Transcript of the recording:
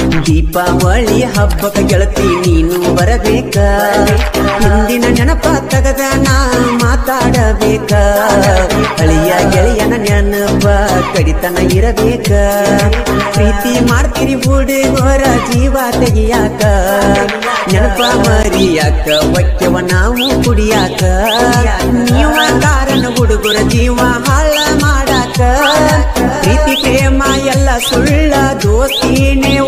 ದೀಪಾವಳಿ ಹಬ್ಬಕ್ಕ ಗೆಳತಿ ನೀನು ಬರಬೇಕ ಹಿಂದಿನ ನೆನಪ ತಗದ ನಾ ಮಾತಾಡಬೇಕ ಹಳಿಯ ಗೆಳೆಯನ ನೆನಪ ಕಡಿತನ ಇರಬೇಕ ಪ್ರೀತಿ ಮಾಡ್ತೀರಿ ಹುಡುಗೋರ ಜೀವ ತೆಗಿಯಾಕ ನೆನಪ ಮರಿಯಾಕ ಒಕ್ಕೆವ ನಾವು ಕುಡಿಯಾಕ ನೀವ ಕಾರಣ ಹುಡುಗರ ಜೀವ ಹಾಳ ಮಾಡಾಕ ಪ್ರೀತಿ ಪ್ರೇಮ ಎಲ್ಲ ಸುಳ್ಳ ದೋಸ್ತಿನೇ